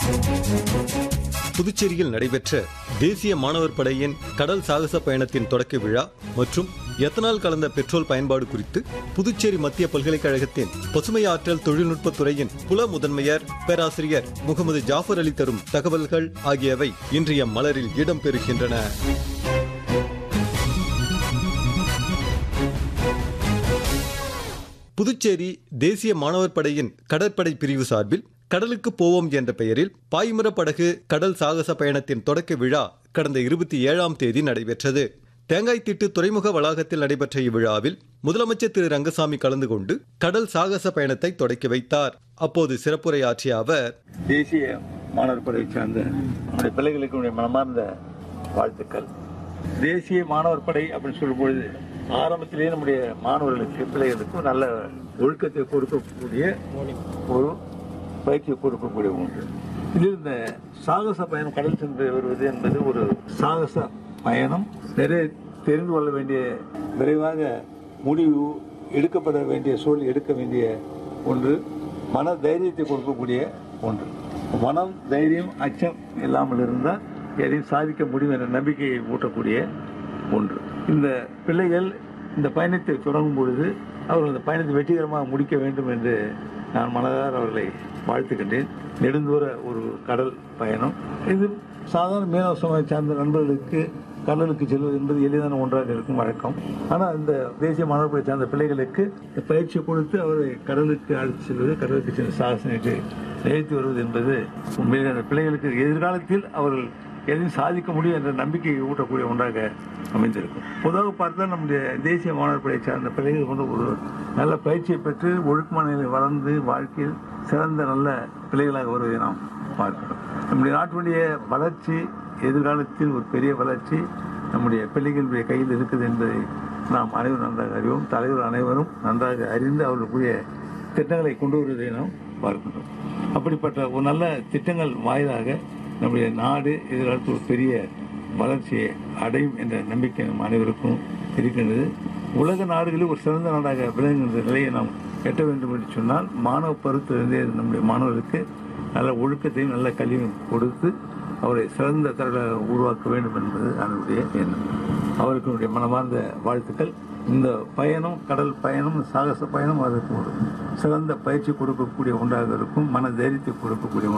புதுச்சேரியில் நடைபெற்ற தேசிய மாணவர் படையின் கடல் சாகச பயணத்தின் தொடக்க விழா மற்றும் எத்தனால் கலந்த பெட்ரோல் பயன்பாடு குறித்து புதுச்சேரி மத்திய பல்கலைக்கழகத்தின் பசுமை ஆற்றல் தொழில்நுட்பத் துறையின் புல முதன்மையர் பேராசிரியர் முகமது ஜாஃபர் அலி தரும் தகவல்கள் ஆகியவை இன்றைய மலரில் இடம்பெறுகின்றன புதுச்சேரி தேசிய மாணவர் படையின் கடற்படை பிரிவு சார்பில் கடலுக்கு போவோம் என்ற பெயரில் பாய்மர படகு கடல் சாகச பயணத்தின் தொடக்க விழா கடந்த இருபத்தி ஏழாம் தேதி நடைபெற்றது தேங்காய்த்திட்டு துறைமுக வளாகத்தில் நடைபெற்ற இவ்விழாவில் முதலமைச்சர் திரு ரங்கசாமி கலந்து கொண்டு கடல் சாகச பயணத்தை தொடக்கி வைத்தார் அப்போது சிறப்புரையாற்றிய அவர் தேசிய மாணவர் படையை சார்ந்த நம்முடைய பிள்ளைகளுக்கு என்னுடைய மனமார்ந்த வாழ்த்துக்கள் தேசிய மாணவர் படை அப்படின்னு சொல்லும் பொழுது ஆரம்பத்திலேயே நம்முடைய மாணவர்களுக்கு பிள்ளைகளுக்கு ஒரு நல்ல ஒழுக்கத்தை கொடுக்கக்கூடிய ஒரு பயிற்சியை கொடுக்கக்கூடிய ஒன்று இதில் இந்த சாகச பயணம் கடல் சென்று வருவது என்பது ஒரு சாகச பயணம் நிறைய தெரிந்து கொள்ள வேண்டிய விரைவாக முடிவு எடுக்கப்பட வேண்டிய சூழல் எடுக்க வேண்டிய ஒன்று மன தைரியத்தை கொடுக்கக்கூடிய ஒன்று மனம் தைரியம் அச்சம் இல்லாமல் இருந்தால் எதையும் சாதிக்க முடியும் என்ற நம்பிக்கையை ஊட்டக்கூடிய ஒன்று இந்த பிள்ளைகள் இந்த பயணத்தை தொடங்கும் பொழுது அவர்கள் இந்த பயணத்தை வெற்றிகரமாக முடிக்க வேண்டும் என்று நான் மனதார அவர்களை வாழ்த்துக்கின்றேன் நெடுந்தூர ஒரு கடல் பயணம் இது சாதாரண மீனவ சமூகத்தை சார்ந்த நண்பர்களுக்கு கடலுக்கு செல்வது என்பது எளிதான ஒன்றாக இருக்கும் வழக்கம் ஆனால் இந்த தேசிய மாணவர்களை சார்ந்த பிள்ளைகளுக்கு இந்த பயிற்சி கொடுத்து அவரை கடலுக்கு அழைத்து செல்வது கடலுக்கு சென்று சாசனைக்கு நிகழ்த்தி வருவது என்பது உண்மையிலே அந்த பிள்ளைகளுக்கு எதிர்காலத்தில் அவர்கள் எதையும் சாதிக்க முடியும் என்ற நம்பிக்கையை ஊட்டக்கூடிய ஒன்றாக அமைந்திருக்கும் பொதுவாக பார்த்தா நம்முடைய தேசிய மாணவர் படையை சார்ந்த பிள்ளைகள் கொண்டு ஒரு நல்ல பயிற்சியை பெற்று ஒழுக்கமான நிலையில் வளர்ந்து வாழ்க்கையில் சிறந்த நல்ல பிள்ளைகளாக வருவதை நாம் பார்க்கிறோம் நம்முடைய நாட்டினுடைய வளர்ச்சி எதிர்காலத்தில் ஒரு பெரிய வளர்ச்சி நம்முடைய பிள்ளைகளுடைய கையில் இருக்குது என்பதை நாம் அனைவரும் நன்றாக அறிவோம் தலைவர் அனைவரும் நன்றாக அறிந்து அவர்களுக்குரிய திட்டங்களை கொண்டு வருவதை நாம் பார்க்கின்றோம் அப்படிப்பட்ட ஒரு நல்ல திட்டங்கள் வாயிலாக நம்முடைய நாடு எதிர்காலத்தில் ஒரு பெரிய வளர்ச்சியை அடையும் என்ற நம்பிக்கை நம் அனைவருக்கும் இருக்கின்றது உலக நாடுகளில் ஒரு சிறந்த நாடாக விளங்குகின்ற நிலையை நாம் எட்ட வேண்டும் என்று சொன்னால் மாணவ பருவத்திலிருந்தே நம்முடைய மாணவர்களுக்கு நல்ல ஒழுக்கத்தையும் நல்ல கல்வியும் கொடுத்து அவரை சிறந்த தரலாக உருவாக்க வேண்டும் என்பது அதனுடைய எண்ணம் அவருக்கு என்னுடைய மனமார்ந்த வாழ்த்துக்கள் இந்த பயணம் கடல் பயணம் சாகச பயணம் அதற்கு ஒரு சிறந்த பயிற்சி கொடுக்கக்கூடிய ஒன்றாக இருக்கும் மன தைரியத்தை கொடுக்கக்கூடிய